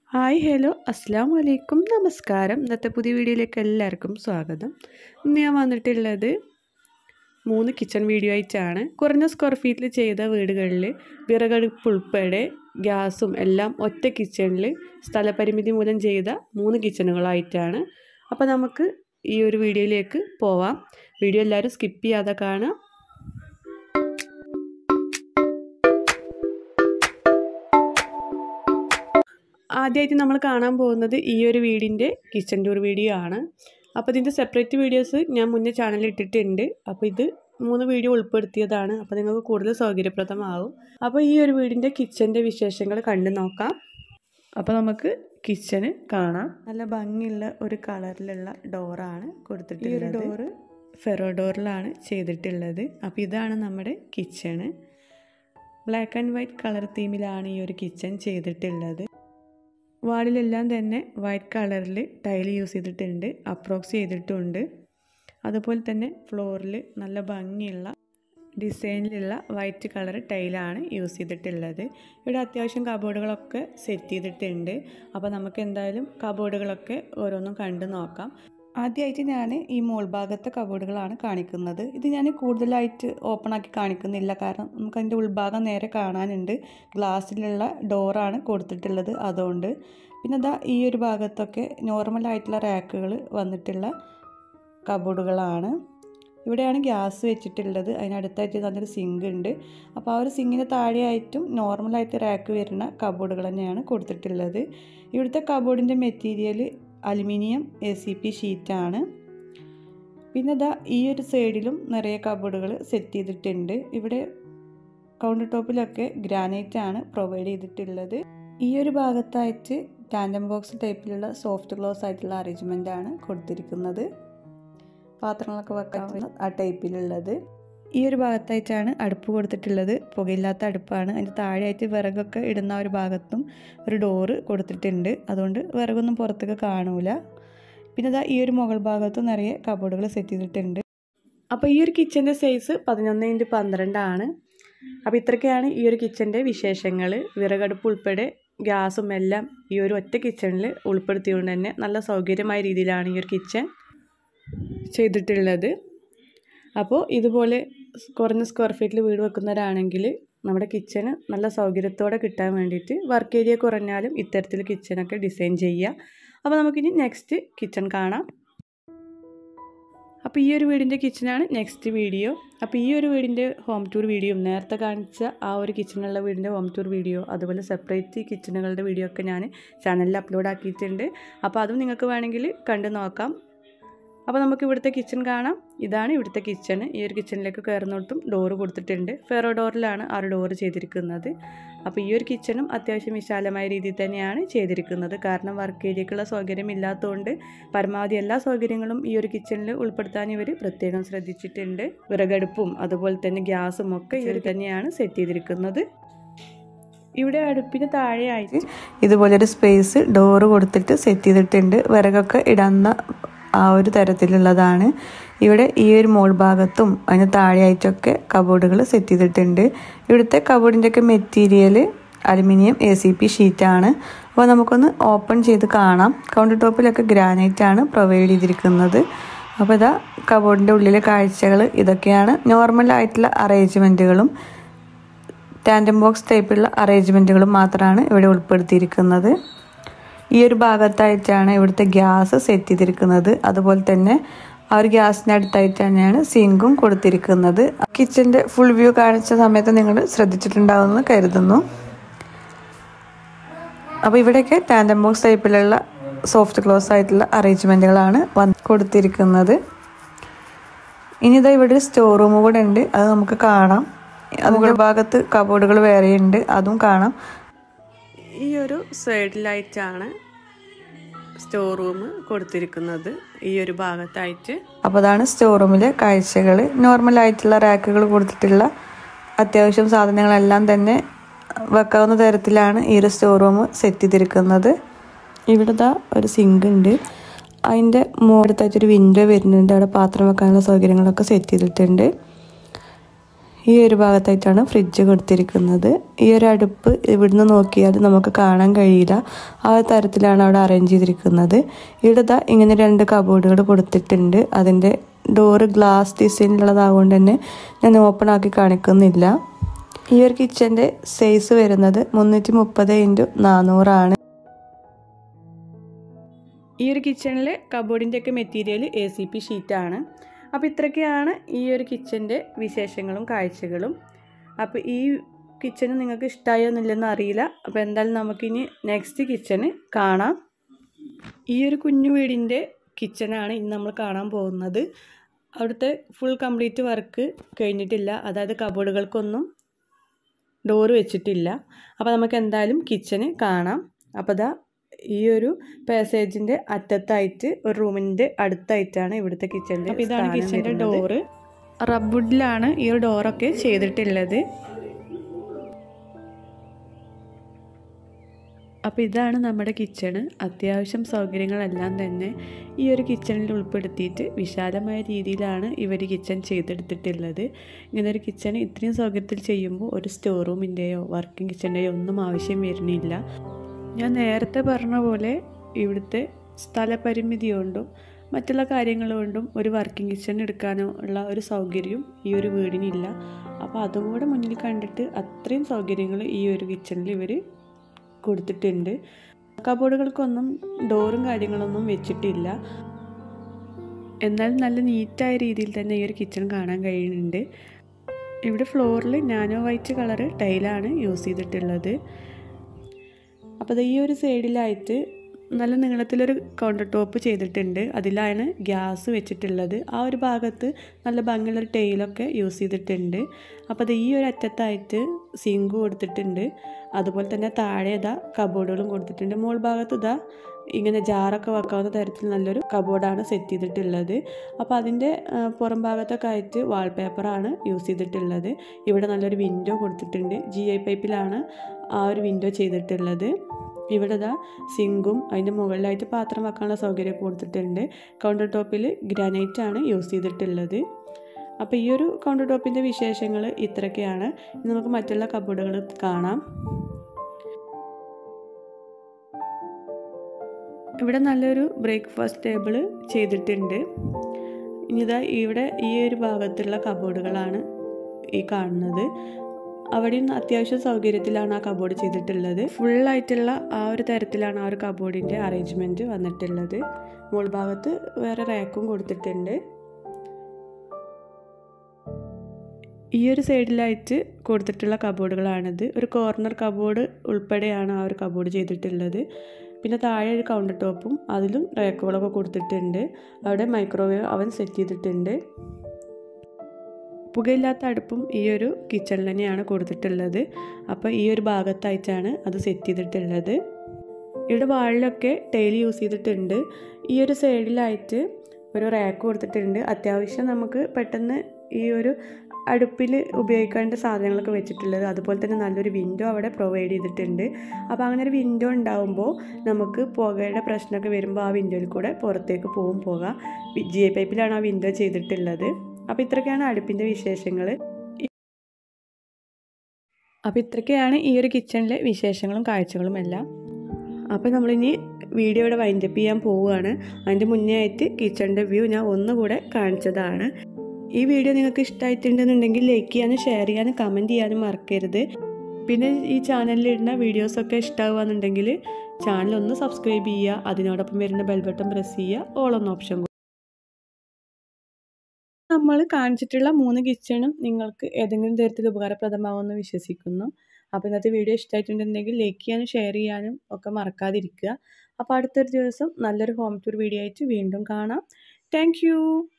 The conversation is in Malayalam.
ഹായ് ഹലോ അസ്സാം വലൈക്കും നമസ്കാരം ഇന്നത്തെ പുതിയ വീഡിയോയിലേക്ക് എല്ലാവർക്കും സ്വാഗതം ഇന്ന് ഞാൻ വന്നിട്ടുള്ളത് മൂന്ന് കിച്ചൺ വീഡിയോ ആയിട്ടാണ് കുറഞ്ഞ സ്ക്വയർ ഫീറ്റിൽ ചെയ്ത വീടുകളിൽ വിറകടുപ്പ് ഉൾപ്പെടെ ഗ്യാസും എല്ലാം ഒറ്റ കിച്ചണിൽ സ്ഥലപരിമിതി മൂലം ചെയ്ത മൂന്ന് കിച്ചണുകളായിട്ടാണ് അപ്പോൾ നമുക്ക് ഈ ഒരു വീഡിയോയിലേക്ക് പോവാം വീഡിയോ എല്ലാവരും സ്കിപ്പ് ചെയ്യാതെ കാണാം ആദ്യമായിട്ട് നമ്മൾ കാണാൻ പോകുന്നത് ഈ ഒരു വീടിൻ്റെ കിച്ചൺ ടൂർ വീഡിയോ ആണ് അപ്പോൾ ഇതിൻ്റെ സെപ്പറേറ്റ് വീഡിയോസ് ഞാൻ മുന്നേ ചാനലിൽ ഇട്ടിട്ടുണ്ട് അപ്പോൾ ഇത് മൂന്ന് വീഡിയോ ഉൾപ്പെടുത്തിയതാണ് അപ്പോൾ നിങ്ങൾക്ക് കൂടുതൽ സൗകര്യപ്രദമാവും അപ്പോൾ ഈ ഒരു വീടിൻ്റെ കിച്ചൻ്റെ വിശേഷങ്ങൾ കണ്ടു നോക്കാം അപ്പോൾ നമുക്ക് കിച്ചന് കാണാം നല്ല ഭംഗിയുള്ള ഒരു കളറിലുള്ള ഡോറാണ് കൊടുത്തിട്ടുള്ളത് ഈ ഒരു ഡോറ് ഫെറോ ഡോറിലാണ് ചെയ്തിട്ടുള്ളത് അപ്പോൾ ഇതാണ് നമ്മുടെ kitchen black and white colour തീമിലാണ് ഈ ഒരു കിച്ചൺ ചെയ്തിട്ടുള്ളത് വാളിലെല്ലാം തന്നെ വൈറ്റ് കളറിൽ ടൈൽ യൂസ് ചെയ്തിട്ടുണ്ട് അപ്രോക്സ് ചെയ്തിട്ടുണ്ട് അതുപോലെ തന്നെ ഫ്ലോറിൽ നല്ല ഭംഗിയുള്ള ഡിസൈനിലുള്ള വൈറ്റ് കളർ ടൈലാണ് യൂസ് ചെയ്തിട്ടുള്ളത് ഇവിടെ അത്യാവശ്യം കബോർഡുകളൊക്കെ സെറ്റ് ചെയ്തിട്ടുണ്ട് അപ്പോൾ നമുക്ക് എന്തായാലും കബോർഡുകളൊക്കെ ഓരോന്നും കണ്ടു നോക്കാം ആദ്യമായിട്ട് ഞാൻ ഈ മോൾ ഭാഗത്തെ കബോർഡുകളാണ് കാണിക്കുന്നത് ഇത് ഞാൻ കൂടുതലായിട്ട് ഓപ്പൺ ആക്കി കാണിക്കുന്നില്ല കാരണം നമുക്ക് അതിൻ്റെ ഉൾഭാഗം നേരെ കാണാനുണ്ട് ഗ്ലാസ്സിലുള്ള ഡോറാണ് കൊടുത്തിട്ടുള്ളത് അതുകൊണ്ട് പിന്നെ അതാ ഈ ഒരു ഭാഗത്തൊക്കെ നോർമലായിട്ടുള്ള റാക്കുകൾ വന്നിട്ടുള്ള കബോർഡുകളാണ് ഇവിടെയാണ് ഗ്യാസ് വെച്ചിട്ടുള്ളത് അതിനടുത്തായിട്ട് നല്ലൊരു സിങ്ക് ഉണ്ട് അപ്പോൾ ആ ഒരു സിങ്കിന് താഴെയായിട്ടും നോർമലായിട്ട് റാക്ക് വരുന്ന കബോർഡുകൾ തന്നെയാണ് കൊടുത്തിട്ടുള്ളത് ഇവിടുത്തെ കബോർഡിൻ്റെ material aluminium A C P ഷീറ്റാണ് പിന്നെ ഇതാ ഈ ഒരു സൈഡിലും നിറയെ കബോർഡുകൾ സെറ്റ് ചെയ്തിട്ടുണ്ട് ഇവിടെ കൗണ്ടർ ടോപ്പിലൊക്കെ ഗ്രാനൈറ്റ് ആണ് പ്രൊവൈഡ് ചെയ്തിട്ടുള്ളത് ഈ ഒരു ഭാഗത്തായിട്ട് ടാൻഡം ബോക്സ് ടൈപ്പിലുള്ള സോഫ്റ്റ് ക്ലോസ് ആയിട്ടുള്ള അറേഞ്ച്മെൻ്റ് ആണ് കൊടുത്തിരിക്കുന്നത് പാത്രങ്ങളൊക്കെ വെക്കാൻ ആ ടൈപ്പിലുള്ളത് ഈ ഒരു ഭാഗത്തായിട്ടാണ് അടുപ്പ് കൊടുത്തിട്ടുള്ളത് പുകയില്ലാത്ത അടുപ്പാണ് അതിൻ്റെ താഴെയായിട്ട് വിറകൊക്കെ ഇടുന്ന ഒരു ഭാഗത്തും ഒരു ഡോറ് കൊടുത്തിട്ടുണ്ട് അതുകൊണ്ട് വിറകൊന്നും പുറത്തേക്ക് കാണൂല പിന്നെ ഇതാ ഈ ഒരു മുകൾ ഭാഗത്തും നിറയെ കബോർഡുകൾ സെറ്റ് ചെയ്തിട്ടുണ്ട് അപ്പോൾ ഈ ഒരു കിച്ചൻ്റെ സൈസ് പതിനൊന്ന് ഇൻറ്റു പന്ത്രണ്ടാണ് അപ്പോൾ ഇത്രയൊക്കെയാണ് ഈ ഒരു കിച്ചൻ്റെ വിശേഷങ്ങൾ വിറകടുപ്പ് ഉൾപ്പെടെ ഗ്യാസും എല്ലാം ഈ ഒരു ഒറ്റ കിച്ചണിൽ ഉൾപ്പെടുത്തിയതുകൊണ്ട് തന്നെ നല്ല സൗകര്യമായ രീതിയിലാണ് ഈ ഒരു കിച്ചൺ ചെയ്തിട്ടുള്ളത് അപ്പോൾ ഇതുപോലെ കുറഞ്ഞ സ്ക്വയർ ഫീറ്റിൽ വീട് വെക്കുന്നവരാണെങ്കിൽ നമ്മുടെ കിച്ചണ് നല്ല സൗകര്യത്തോടെ കിട്ടാൻ വേണ്ടിയിട്ട് വർക്ക് ഏരിയ കുറഞ്ഞാലും ഇത്തരത്തിൽ കിച്ചണൊക്കെ ഡിസൈൻ ചെയ്യുക അപ്പോൾ നമുക്കിനി നെക്സ്റ്റ് കിച്ചൺ കാണാം അപ്പോൾ ഈ ഒരു വീടിൻ്റെ കിച്ചണാണ് നെക്സ്റ്റ് വീഡിയോ അപ്പോൾ ഈ ഒരു വീടിൻ്റെ ഹോം ടൂർ വീഡിയോയും നേരത്തെ കാണിച്ച ആ ഒരു കിച്ചണുള്ള വീടിൻ്റെ ഹോം ടൂർ വീഡിയോ അതുപോലെ സെപ്പറേറ്റ് കിച്ചണുകളുടെ വീഡിയോ ഒക്കെ ഞാൻ ചാനലിൽ അപ്ലോഡ് ആക്കിയിട്ടുണ്ട് അപ്പോൾ അതും നിങ്ങൾക്ക് വേണമെങ്കിൽ കണ്ടു നോക്കാം അപ്പോൾ നമുക്ക് ഇവിടുത്തെ കിച്ചൺ കാണാം ഇതാണ് ഇവിടുത്തെ കിച്ചൺ ഈ ഒരു കിച്ചണിലേക്ക് കയറുന്നിടത്തും ഡോറ് കൊടുത്തിട്ടുണ്ട് ഫെറോ ഡോറിലാണ് ആ ഒരു ഡോറ് ചെയ്തിരിക്കുന്നത് അപ്പോൾ ഈ ഒരു കിച്ചണും അത്യാവശ്യം വിശാലമായ രീതിയിൽ തന്നെയാണ് ചെയ്തിരിക്കുന്നത് കാരണം വർക്ക് ഏരിയക്കുള്ള സൗകര്യം ഇല്ലാത്തതുകൊണ്ട് പരമാവധി എല്ലാ സൗകര്യങ്ങളും ഈ ഒരു കിച്ചണിൽ ഉൾപ്പെടുത്താൻ ഇവർ പ്രത്യേകം ശ്രദ്ധിച്ചിട്ടുണ്ട് വിറകടുപ്പും അതുപോലെ തന്നെ ഗ്യാസും ഒക്കെ ഇവർ തന്നെയാണ് സെറ്റ് ചെയ്തിരിക്കുന്നത് ഇവിടെ അടുപ്പിന് താഴെയായിട്ട് ഇതുപോലൊരു സ്പേസ് ഡോറ് കൊടുത്തിട്ട് സെറ്റ് ചെയ്തിട്ടുണ്ട് വിറകൊക്കെ ഇടാവുന്ന ആ ഒരു തരത്തിലുള്ളതാണ് ഇവിടെ ഈ ഒരു മോൾ ഭാഗത്തും അതിന് താഴെയായിട്ടൊക്കെ കബോർഡുകൾ സെറ്റ് ചെയ്തിട്ടുണ്ട് ഇവിടുത്തെ കബോർഡിൻ്റെ ഒക്കെ material aluminium A C P ഷീറ്റാണ് അപ്പോൾ നമുക്കൊന്ന് ഓപ്പൺ ചെയ്ത് കാണാം കൗണ്ടർ ടോപ്പിലൊക്കെ ഗ്രാനൈറ്റ് ആണ് പ്രൊവൈഡ് ചെയ്തിരിക്കുന്നത് അപ്പോൾ ഇതാ കബോർഡിൻ്റെ ഉള്ളിലെ കാഴ്ചകൾ ഇതൊക്കെയാണ് നോർമൽ ആയിട്ടുള്ള അറേഞ്ച്മെൻറ്റുകളും ടാൻഡം ബോക്സ് ടൈപ്പുള്ള അറേഞ്ച്മെൻറ്റുകളും മാത്രമാണ് ഇവിടെ ഉൾപ്പെടുത്തിയിരിക്കുന്നത് ഈ ഒരു ഭാഗത്തായിട്ടാണ് ഇവിടുത്തെ ഗ്യാസ് സെറ്റ് ചെയ്തിരിക്കുന്നത് അതുപോലെ തന്നെ ആ ഒരു ഗ്യാസിന് അടുത്തായിട്ട് തന്നെയാണ് സിങ്കും കൊടുത്തിരിക്കുന്നത് കിച്ചൻ്റെ ഫുൾ വ്യൂ കാണിച്ച സമയത്ത് നിങ്ങൾ ശ്രദ്ധിച്ചിട്ടുണ്ടാവുമെന്ന് കരുതുന്നു അപ്പോൾ ഇവിടെയൊക്കെ ടാൻഡം ബോക്സ് ടൈപ്പിലുള്ള സോഫ്റ്റ് ക്ലോസ് ആയിട്ടുള്ള അറേഞ്ച്മെൻറ്റുകളാണ് വന്ന് കൊടുത്തിരിക്കുന്നത് ഇനി ഇതാ ഇവിടെ ഒരു സ്റ്റോർ റൂം കൂടെ ഉണ്ട് അത് നമുക്ക് കാണാം മുകൾ ഭാഗത്ത് കബോർഡുകൾ വേറെയുണ്ട് അതും കാണാം ഈ ഒരു സൈഡിലായിട്ടാണ് സ്റ്റോർ റൂം കൊടുത്തിരിക്കുന്നത് ഈ ഒരു ഭാഗത്തായിട്ട് അപ്പോൾ അതാണ് സ്റ്റോർ റൂമിലെ കാഴ്ചകൾ നോർമൽ ആയിട്ടുള്ള റാക്കുകൾ കൊടുത്തിട്ടുള്ള അത്യാവശ്യം സാധനങ്ങളെല്ലാം തന്നെ വെക്കാവുന്ന തരത്തിലാണ് ഈ ഒരു സ്റ്റോർ റൂം സെറ്റ് ചെയ്തിരിക്കുന്നത് ഇവിടെ ദാ ഒരു സിങ്ക് ഉണ്ട് അതിൻ്റെ മുകളിലത്തായിട്ടൊരു വിൻഡോ വരുന്നുണ്ട് അവിടെ പാത്രം വെക്കാനുള്ള സൗകര്യങ്ങളൊക്കെ സെറ്റ് ചെയ്തിട്ടുണ്ട് ഈ ഒരു ഭാഗത്തായിട്ടാണ് ഫ്രിഡ്ജ് കൊടുത്തിരിക്കുന്നത് ഈ ഒരു അടുപ്പ് ഇവിടുന്ന് നോക്കിയാൽ നമുക്ക് കാണാൻ കഴിയില്ല ആ ഒരു തരത്തിലാണ് അവിടെ അറേഞ്ച് ചെയ്തിരിക്കുന്നത് ഇവിടെ ദാ ഇങ്ങനെ രണ്ട് കബോർഡുകൾ കൊടുത്തിട്ടുണ്ട് അതിൻ്റെ ഡോറ് ഗ്ലാസ് ഡിസൈനിലുള്ളതാകൊണ്ട് തന്നെ ഞാൻ ഓപ്പൺ ആക്കി കാണിക്കുന്നില്ല ഈ ഒരു കിച്ചൻ്റെ സൈസ് വരുന്നത് മുന്നൂറ്റി മുപ്പത് ഇൻറ്റു നാനൂറാണ് ഈ ഒരു കിച്ചണിൽ കബോർഡിൻ്റെ ഒക്കെ മെറ്റീരിയൽ എ സി പി ഷീറ്റാണ് അപ്പോൾ ഇത്രയൊക്കെയാണ് ഈ ഒരു കിച്ചൻ്റെ വിശേഷങ്ങളും കാഴ്ചകളും അപ്പോൾ ഈ കിച്ചണ് നിങ്ങൾക്ക് ഇഷ്ടമായോ എന്നില്ലെന്ന് അറിയില്ല അപ്പോൾ എന്തായാലും നമുക്കിനി നെക്സ്റ്റ് കിച്ചണ് കാണാം ഈ ഒരു കുഞ്ഞു വീടിൻ്റെ കിച്ചണാണ് ഇന്ന് നമ്മൾ കാണാൻ പോകുന്നത് അവിടുത്തെ ഫുൾ കംപ്ലീറ്റ് വർക്ക് കഴിഞ്ഞിട്ടില്ല അതായത് കബോർഡുകൾക്കൊന്നും ഡോറ് വെച്ചിട്ടില്ല അപ്പോൾ നമുക്ക് എന്തായാലും കിച്ചന് കാണാം അപ്പോൾ ദാ ഈ ഒരു പാസേജിൻ്റെ അറ്റത്തായിട്ട് ഒരു റൂമിൻ്റെ അടുത്തായിട്ടാണ് ഇവിടുത്തെ കിച്ചൻ്റെ അപ്പോൾ ഇതാണ് കിച്ചൻ്റെ ഡോറ് റബ്വുഡിലാണ് ഈ ഒരു ഡോറൊക്കെ ചെയ്തിട്ടുള്ളത് അപ്പോൾ ഇതാണ് നമ്മുടെ കിച്ചണ് അത്യാവശ്യം സൗകര്യങ്ങളെല്ലാം തന്നെ ഈ ഒരു കിച്ചണിൽ ഉൾപ്പെടുത്തിയിട്ട് വിശാലമായ രീതിയിലാണ് ഇവർ കിച്ചൺ ചെയ്തെടുത്തിട്ടുള്ളത് ഇങ്ങനെ ഒരു കിച്ചൺ ഇത്രയും സൗകര്യത്തിൽ ചെയ്യുമ്പോൾ ഒരു സ്റ്റോർ റൂമിൻ്റെയോ വർക്കിംഗ് കിച്ചൻ്റെയോ ഒന്നും ആവശ്യം വരുന്നില്ല ഞാൻ നേരത്തെ പറഞ്ഞ പോലെ ഇവിടുത്തെ സ്ഥലപരിമിതി കൊണ്ടും മറ്റുള്ള കാര്യങ്ങൾ കൊണ്ടും ഒരു വർക്കിംഗ് കിച്ചൺ എടുക്കാനോ ഉള്ള ഒരു സൗകര്യം ഈ ഒരു വീടിനില്ല അപ്പോൾ അതും കൂടെ മുന്നിൽ കണ്ടിട്ട് അത്രയും സൗകര്യങ്ങൾ ഈ ഒരു കിച്ചണിൽ ഇവർ കൊടുത്തിട്ടുണ്ട് കബോർഡുകൾക്കൊന്നും ഡോറും കാര്യങ്ങളൊന്നും വെച്ചിട്ടില്ല എന്നാൽ നല്ല നീറ്റായ രീതിയിൽ തന്നെ ഈ ഒരു കിച്ചൺ കാണാൻ കഴിയുന്നുണ്ട് ഇവിടെ ഫ്ലോറിൽ നാനോ വൈറ്റ് കളറ് ടൈലാണ് യൂസ് ചെയ്തിട്ടുള്ളത് അപ്പോൾ ഈ ഒരു സൈഡിലായിട്ട് നല്ല നീളത്തിലൊരു കൗണ്ടർ ടോപ്പ് ചെയ്തിട്ടുണ്ട് അതിലാണ് ഗ്യാസ് വെച്ചിട്ടുള്ളത് ആ ഒരു ഭാഗത്ത് നല്ല ഭംഗിയുള്ളൊരു ടൈലൊക്കെ യൂസ് ചെയ്തിട്ടുണ്ട് അപ്പോൾ അത് ഈ ഒരു അറ്റത്തായിട്ട് സിങ്ക് കൊടുത്തിട്ടുണ്ട് അതുപോലെ തന്നെ താഴെ ഇതാ കബോർഡുകളും കൊടുത്തിട്ടുണ്ട് മുകൾ ഭാഗത്ത് ഇതാ ഇങ്ങനെ ജാറൊക്കെ വെക്കാവുന്ന തരത്തിൽ നല്ലൊരു കബോർഡാണ് സെറ്റ് ചെയ്തിട്ടുള്ളത് അപ്പോൾ അതിൻ്റെ പുറം ഭാഗത്തൊക്കെ ആയിട്ട് വാൾപേപ്പറാണ് യൂസ് ചെയ്തിട്ടുള്ളത് ഇവിടെ നല്ലൊരു വിൻഡോ കൊടുത്തിട്ടുണ്ട് ജി ഐ പൈപ്പിലാണ് ആ ഒരു വിൻഡോ ചെയ്തിട്ടുള്ളത് ഇവിടെ ഇതാ സിങ്കും അതിൻ്റെ മുകളിലായിട്ട് പാത്രം വെക്കാനുള്ള സൗകര്യം കൊടുത്തിട്ടുണ്ട് കൗണ്ടർ ടോപ്പിൽ ഗ്രാനൈറ്റ് ആണ് യൂസ് ചെയ്തിട്ടുള്ളത് അപ്പോൾ ഈ ഒരു കൗണ്ടർ ടോപ്പിൻ്റെ വിശേഷങ്ങൾ ഇത്രയൊക്കെയാണ് ഇനി നമുക്ക് മറ്റുള്ള കബോർഡുകൾ കാണാം ഇവിടെ നല്ലൊരു ബ്രേക്ക്ഫാസ്റ്റ് ടേബിൾ ചെയ്തിട്ടുണ്ട് ഇനിതാ ഇവിടെ ഈ ഒരു ഭാഗത്തുള്ള കബോർഡുകളാണ് ഈ കാണുന്നത് അവിടെയും അത്യാവശ്യം സൗകര്യത്തിലാണ് ആ കബോർഡ് ചെയ്തിട്ടുള്ളത് ഫുള്ളായിട്ടുള്ള ആ ഒരു തരത്തിലാണ് ആ ഒരു കബോർഡിൻ്റെ അറേഞ്ച്മെൻറ്റ് വന്നിട്ടുള്ളത് മുകൾ ഭാഗത്ത് വേറെ റാക്കും കൊടുത്തിട്ടുണ്ട് ഈ ഒരു സൈഡിലായിട്ട് കൊടുത്തിട്ടുള്ള കബോർഡുകളാണിത് ഒരു കോർണർ കബോർഡ് ഉൾപ്പെടെയാണ് ആ ഒരു കബോർഡ് ചെയ്തിട്ടുള്ളത് പിന്നെ താഴെ ഒരു കൗണ്ടർ ടോപ്പും അതിലും റാക്കുകളൊക്കെ കൊടുത്തിട്ടുണ്ട് അവിടെ മൈക്രോവേവ് അവൻ സെറ്റ് ചെയ്തിട്ടുണ്ട് പുകയില്ലാത്ത അടുപ്പും ഈ ഒരു കിച്ചണിൽ തന്നെയാണ് കൊടുത്തിട്ടുള്ളത് അപ്പോൾ ഈ ഒരു ഭാഗത്തായിട്ടാണ് അത് സെറ്റ് ചെയ്തിട്ടുള്ളത് ഇവിടെ വാളിലൊക്കെ ടൈൽ യൂസ് ചെയ്തിട്ടുണ്ട് ഈ ഒരു സൈഡിലായിട്ട് ഒരു റാക്ക് കൊടുത്തിട്ടുണ്ട് അത്യാവശ്യം നമുക്ക് പെട്ടെന്ന് ഈ ഒരു അടുപ്പിൽ ഉപയോഗിക്കേണ്ട സാധനങ്ങളൊക്കെ വെച്ചിട്ടുള്ളത് അതുപോലെ തന്നെ നല്ലൊരു വിൻഡോ അവിടെ പ്രൊവൈഡ് ചെയ്തിട്ടുണ്ട് അപ്പോൾ അങ്ങനെ ഒരു വിൻഡോ ഉണ്ടാകുമ്പോൾ നമുക്ക് പുകയുടെ പ്രശ്നമൊക്കെ വരുമ്പോൾ ആ വിൻഡോയിൽ കൂടെ പുറത്തേക്ക് പോകും പോക ജി ഐ പൈപ്പിലാണ് ആ വിൻഡോ ചെയ്തിട്ടുള്ളത് അപ്പോൾ ഇത്രയൊക്കെയാണ് അടുപ്പിൻ്റെ വിശേഷങ്ങൾ അപ്പോൾ ഇത്രയൊക്കെയാണ് ഈ ഒരു കിച്ചണിലെ വിശേഷങ്ങളും കാഴ്ചകളും എല്ലാം അപ്പോൾ നമ്മളിനി വീഡിയോ ഇവിടെ വൈൻഡപ്പ് ചെയ്യാൻ പോവുകയാണ് അതിൻ്റെ മുന്നേ ആയിട്ട് കിച്ചണിൻ്റെ വ്യൂ ഞാൻ ഒന്നുകൂടെ കാണിച്ചതാണ് ഈ വീഡിയോ നിങ്ങൾക്ക് ഇഷ്ടമായിട്ടുണ്ടെന്നുണ്ടെങ്കിൽ ലൈക്ക് ചെയ്യാനും ഷെയർ ചെയ്യാനും കമൻറ്റ് ചെയ്യാനും മറക്കരുത് പിന്നെ ഈ ചാനലിലിടുന്ന വീഡിയോസൊക്കെ ഇഷ്ടമാകുകയെന്നുണ്ടെങ്കിൽ ചാനൽ ഒന്ന് സബ്സ്ക്രൈബ് ചെയ്യുക അതിനോടൊപ്പം വരുന്ന ബെൽ ബട്ടൺ പ്രസ് ചെയ്യുക ഓൾ എന്ന ഓപ്ഷൻ നമ്മൾ കാണിച്ചിട്ടുള്ള മൂന്ന് കിച്ചണും നിങ്ങൾക്ക് ഏതെങ്കിലും തരത്തിൽ ഉപകാരപ്രദമാകുമെന്ന് വിശ്വസിക്കുന്നു അപ്പോൾ ഇന്നത്തെ വീഡിയോ ഇഷ്ടമായിട്ടുണ്ടെങ്കിൽ ലൈക്ക് ചെയ്യാനും ഷെയർ ചെയ്യാനും ഒക്കെ മറക്കാതിരിക്കുക അപ്പോൾ അടുത്തൊരു ദിവസം നല്ലൊരു ഹോം ടൂർ വീഡിയോ ആയിട്ട് വീണ്ടും കാണാം താങ്ക്